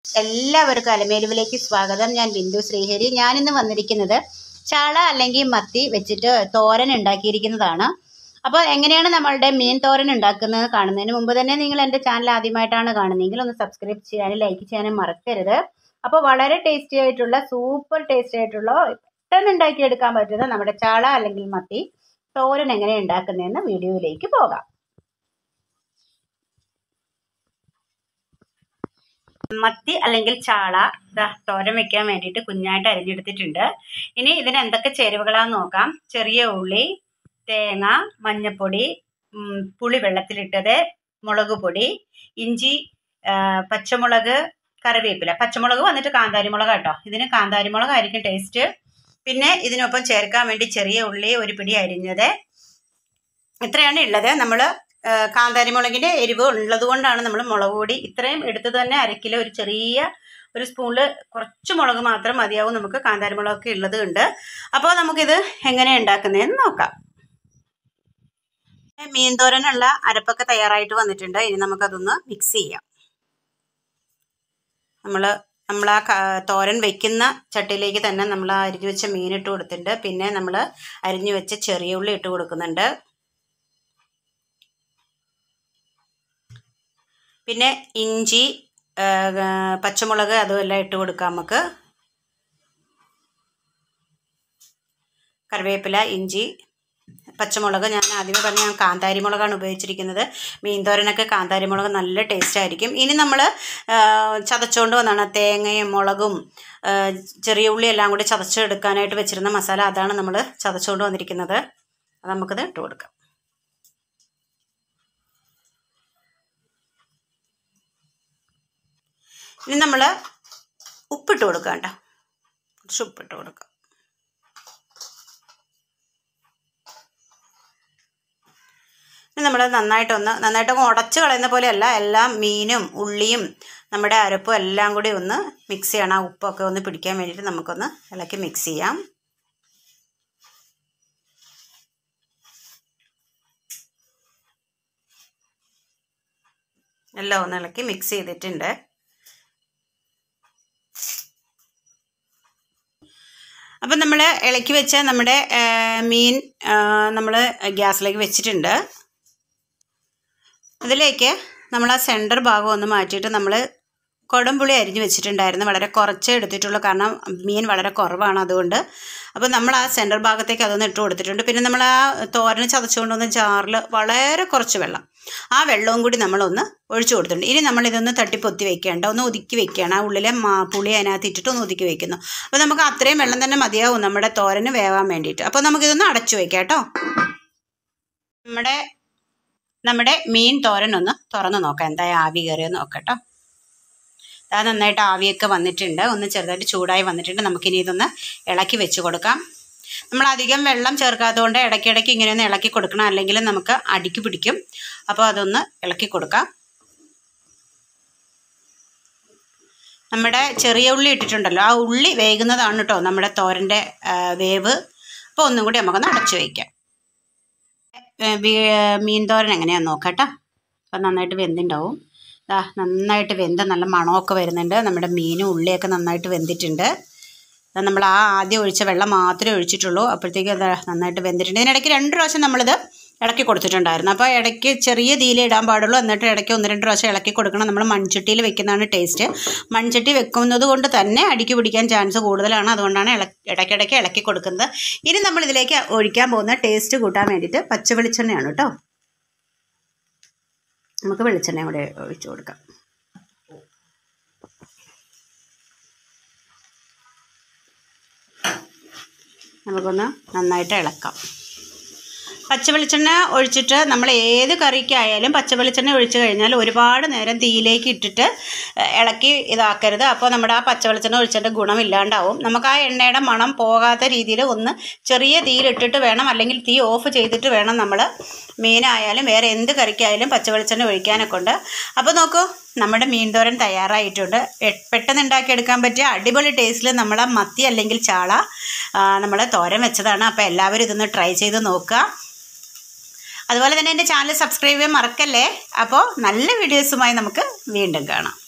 എല്ലാവർക്കും അലമേലുവിലേക്ക് സ്വാഗതം ഞാൻ ബിന്ദു ശ്രീഹരി ഞാനിന്ന് വന്നിരിക്കുന്നത് ചാള അല്ലെങ്കിൽ മത്തി വെച്ചിട്ട് തോരൻ ഉണ്ടാക്കിയിരിക്കുന്നതാണ് അപ്പോൾ എങ്ങനെയാണ് നമ്മളുടെ മീൻ തോരൻ ഉണ്ടാക്കുന്നത് കാണുന്നതിന് മുമ്പ് തന്നെ നിങ്ങൾ എൻ്റെ ചാനൽ ആദ്യമായിട്ടാണ് കാണുന്നതെങ്കിൽ ഒന്ന് സബ്സ്ക്രൈബ് ചെയ്യാനും ലൈക്ക് ചെയ്യാനും മറക്കരുത് അപ്പോൾ വളരെ ടേസ്റ്റി ആയിട്ടുള്ള സൂപ്പർ ടേസ്റ്റി ആയിട്ടുള്ള പെട്ടെന്ന് ഉണ്ടാക്കിയെടുക്കാൻ പറ്റുന്ന നമ്മുടെ ചാള അല്ലെങ്കിൽ മത്തി തോരൻ എങ്ങനെ ഉണ്ടാക്കുന്നതെന്ന് വീഡിയോയിലേക്ക് പോകാം മത്തി അല്ലെങ്കിൽ ചാള ഇതാ തോരൻ വെക്കാൻ വേണ്ടിയിട്ട് കുഞ്ഞായിട്ട് അരിഞ്ഞെടുത്തിട്ടുണ്ട് ഇനി ഇതിന് എന്തൊക്കെ ചേരുവകളാന്ന് നോക്കാം ചെറിയ ഉള്ളി തേങ്ങ മഞ്ഞപ്പൊടി ഉം, പുളി വെള്ളത്തിലിട്ടത് മുളക് പൊടി ഇഞ്ചി ആ, പച്ചമുളക് കറിവേപ്പില പച്ചമുളക് വന്നിട്ട് കാന്താരി മുളക് കേട്ടോ ഇതിന് കാന്താരി മുളക് ആയിരിക്കും ടേസ്റ്റ് പിന്നെ ഇതിനൊപ്പം ചേർക്കാൻ വേണ്ടി ചെറിയ ഉള്ളി ഒരു പിടി അരിഞ്ഞത് ഇത്രയാണ് ഉള്ളത് നമ്മൾ കാന്താരി മുളകിൻ്റെ എരിവ് ഉള്ളത് കൊണ്ടാണ് നമ്മൾ മുളക് പൊടി ഇത്രയും എടുത്തത് തന്നെ അരക്കിലോ ഒരു ചെറിയ ഒരു സ്പൂണിൽ കുറച്ച് മുളക് മാത്രം മതിയാവും നമുക്ക് കാന്താരി മുളകൊക്കെ ഉള്ളത് ഉണ്ട് അപ്പോൾ നമുക്കിത് എങ്ങനെയാണ് ഉണ്ടാക്കുന്നതെന്ന് നോക്കാം മീൻ തോരനുള്ള അരപ്പൊക്കെ തയ്യാറായിട്ട് വന്നിട്ടുണ്ട് ഇനി നമുക്കതൊന്ന് മിക്സ് ചെയ്യാം നമ്മൾ നമ്മൾ ആ ക- തോരൻ വെക്കുന്ന ചട്ടിയിലേക്ക് തന്നെ നമ്മൾ ആ അരിഞ്ഞു വെച്ച മീൻ ഇട്ട് കൊടുത്തിട്ടുണ്ട് പിന്നെ നമ്മൾ അരിഞ്ഞു വെച്ച ചെറിയ ഉള്ളി ഇട്ട് കൊടുക്കുന്നുണ്ട് പിന്നെ ഇഞ്ചി ആ, പച്ചമുളക് അതും എല്ലാം ഇട്ട് കൊടുക്കാം നമുക്ക് കറിവേപ്പില ഇഞ്ചി പച്ചമുളക് ഞാൻ ആദ്യമേ പറഞ്ഞ ഞാൻ കാന്താരി മുളകാണ് ഉപയോഗിച്ചിരിക്കുന്നത് മീൻ തോരനൊക്കെ കാന്താരി മുളക് നല്ല ടേസ്റ്റ് ആയിരിക്കും ഇനി നമ്മൾ ചതച്ചുകൊണ്ട് വന്നാണ് തേങ്ങയും മുളകും ആ, ചെറിയ ഉള്ളി എല്ലാം കൂടി ചതച്ചെടുക്കാനായിട്ട് വെച്ചിരുന്ന മസാല അതാണ് നമ്മൾ ചതച്ചുകൊണ്ട് വന്നിരിക്കുന്നത് അത് നമുക്കത് ഇട്ട് കൊടുക്കാം ഇനി നമ്മൾ ഉപ്പിട്ട് കൊടുക്കാം കേട്ടോ കുറച്ച് ഉപ്പിട്ട് കൊടുക്കാം ഇനി നമ്മൾ നന്നായിട്ടൊന്ന് നന്നായിട്ടൊന്ന് ഉടച്ച് കളയുന്ന പോലെയല്ല എല്ലാം മീനും ഉള്ളിയും നമ്മുടെ അരപ്പും എല്ലാം കൂടി ഒന്ന് മിക്സ് ചെയ്യണം ആ ഉപ്പൊക്കെ ഒന്ന് പിടിക്കാൻ വേണ്ടിയിട്ട് നമുക്കൊന്ന് ഇളക്കി മിക്സ് ചെയ്യാം എല്ലാം ഒന്ന് ഇളക്കി മിക്സ് ചെയ്തിട്ടുണ്ട് അപ്പം നമ്മൾ ഇളക്കി വെച്ച നമ്മുടെ ആ, മീൻ നമ്മൾ ഗ്യാസിലേക്ക് വെച്ചിട്ടുണ്ട് അതിലേക്ക് നമ്മൾ ആ സെൻറ്റർ ഭാഗം ഒന്ന് മാറ്റിയിട്ട് നമ്മൾ കുടംപുളി അരിഞ്ഞ് വെച്ചിട്ടുണ്ടായിരുന്നു വളരെ കുറച്ചേ എടുത്തിട്ടുള്ളൂ കാരണം മീൻ വളരെ കുറവാണ് അതുകൊണ്ട് അപ്പോൾ നമ്മൾ ആ സെൻറ്റർ ഭാഗത്തേക്ക് അതൊന്ന് ഇട്ട് കൊടുത്തിട്ടുണ്ട് പിന്നെ നമ്മൾ ആ തോരന് ചതച്ചുകൊണ്ട് വന്ന ജാറിൽ വളരെ കുറച്ച് വെള്ളം ആ വെള്ളവും കൂടി നമ്മളൊന്ന് ഒഴിച്ചു കൊടുത്തിട്ടുണ്ട് ഇനി നമ്മളിതൊന്ന് തട്ടിപ്പൊത്തി വെക്കേണ്ട ഒന്ന് ഒതുക്കി വെക്കുകയാണ് ആ ഉള്ളിലെ മാ പുളി അതിനകത്ത് ഇട്ടിട്ട് ഒന്ന് ഒതുക്കി വെക്കുന്നു അപ്പോൾ നമുക്ക് അത്രയും വെള്ളം തന്നെ മതിയാവും നമ്മുടെ തോരന് വേവാൻ വേണ്ടിയിട്ട് അപ്പോൾ നമുക്കിതൊന്ന് അടച്ചു വെക്കാം കേട്ടോ നമ്മുടെ നമ്മുടെ മീൻ തോരൻ ഒന്ന് തുറന്ന് നോക്കാം എന്താ ആവി കയറിയെന്ന് നോക്കട്ടോ അത് നന്നായിട്ട് ആവിയൊക്കെ വന്നിട്ടുണ്ട് ഒന്ന് ചെറുതായിട്ട് ചൂടായി വന്നിട്ടുണ്ട് നമുക്കിനി ഇതൊന്ന് ഇളക്കി വെച്ച് കൊടുക്കാം നമ്മൾ അധികം വെള്ളം ചേർക്കാത്തതുകൊണ്ട് ഇടയ്ക്കിടയ്ക്ക് ഇങ്ങനെ ഒന്ന് ഇളക്കി കൊടുക്കണം അല്ലെങ്കിൽ നമുക്ക് അടിക്ക് പിടിക്കും അപ്പോൾ അതൊന്ന് ഇളക്കി കൊടുക്കാം നമ്മുടെ ചെറിയ ഉള്ളി ഇട്ടിട്ടുണ്ടല്ലോ ആ ഉള്ളി വേകുന്നതാണ് കേട്ടോ നമ്മുടെ തോരൻ്റെ ആ, വേവ് അപ്പോൾ ഒന്നും കൂടി നമുക്കൊന്ന് അടച്ചു വയ്ക്കാം ഏ, വി- മീൻ തോരൻ എങ്ങനെയാണെന്ന് നോക്കാം കേട്ടോ അപ്പം നന്നായിട്ട് വെന്തുണ്ടാവും ദാ നന്നായിട്ട് വെന്ത നല്ല മണമൊക്കെ വരുന്നുണ്ട് നമ്മുടെ മീനും ഉള്ളിയൊക്കെ നന്നായിട്ട് വെന്തിട്ടുണ്ട് ദാ നമ്മൾ ആ ആദ്യം ഒഴിച്ച വെള്ളം മാത്രമേ ഒഴിച്ചിട്ടുള്ളൂ അപ്പോഴത്തേക്ക് അത് നന്നായിട്ട് വെന്തിട്ടുണ്ട് ഇതിനിടയ്ക്ക് രണ്ട് പ്രാവശ്യം നമ്മളിത് ഇളക്കി കൊടുത്തിട്ടുണ്ടായിരുന്നു അപ്പോൾ ഇടയ്ക്ക് ചെറിയ തീയിൽ ഇടാൻ പാടുള്ളൂ എന്നിട്ട് ഇടയ്ക്ക് ഒന്ന് രണ്ട് പ്രാവശ്യം ഇളക്കി കൊടുക്കണം നമ്മൾ മൺചട്ടിയിൽ വെക്കുന്നതാണ് ടേസ്റ്റ് മൺചട്ടി വെക്കുന്നത് കൊണ്ട് തന്നെ അടിക്ക് പിടിക്കാൻ ചാൻസ് കൂടുതലാണ് അതുകൊണ്ടാണ് ഇള ഇടയ്ക്കിടയ്ക്ക് ഇളക്കി കൊടുക്കുന്നത് ഇനി നമ്മൾ ഇതിലേക്ക് ഒഴിക്കാൻ പോകുന്ന ടേസ്റ്റ് കൂട്ടാൻ വേണ്ടിയിട്ട് പച്ച വെളിച്ചെണ്ണയാണ് കേട്ടോ നമുക്ക് വെളിച്ചെണ്ണ കൂടെ ഒഴിച്ചു കൊടുക്കാം നമുക്കൊന്ന് നന്നായിട്ട് ഇളക്കാം പച്ച വെളിച്ചെണ്ണ ഒഴിച്ചിട്ട് നമ്മൾ ഏത് കറിക്കായാലും പച്ച വെളിച്ചെണ്ണ ഒഴിച്ച് കഴിഞ്ഞാൽ ഒരുപാട് നേരം തീയിലേക്ക് ഇട്ടിട്ട് ഏഹ്, ഇളക്കി ഇതാക്കരുത് അപ്പോൾ നമ്മുടെ ആ പച്ച വെളിച്ചെണ്ണ ഒഴിച്ചിട്ട് ഗുണമില്ലാണ്ടാവും നമുക്ക് ആ എണ്ണയുടെ മണം പോകാത്ത രീതിയിൽ ഒന്ന് ചെറിയ തീയിലിട്ടിട്ട് വേണം അല്ലെങ്കിൽ തീ ഓഫ് ചെയ്തിട്ട് വേണം നമ്മൾ മീനായാലും വേറെ എന്ത് കറിക്കായാലും പച്ച വെളിച്ചെണ്ണ ഒഴിക്കാനൊക്കെ ഉണ്ട് അപ്പോൾ നോക്കൂ നമ്മുടെ മീൻ തോരൻ തയ്യാറായിട്ടുണ്ട് പെ- പെട്ടെന്ന് ഉണ്ടാക്കിയെടുക്കാൻ പറ്റിയ അടിപൊളി ടേസ്റ്റിൽ നമ്മളെ മത്തി അല്ലെങ്കിൽ ചാള നമ്മൾ തോരൻ വെച്ചതാണ് അപ്പോൾ എല്ലാവരും ഇതൊന്ന് ട്രൈ ചെയ്ത് നോക്കുക അതുപോലെ തന്നെ എൻ്റെ ചാനൽ സബ്സ്ക്രൈബ് ചെയ്യാൻ മറക്കല്ലേ അപ്പോൾ നല്ല വീഡിയോസുമായി നമുക്ക് വീണ്ടും കാണാം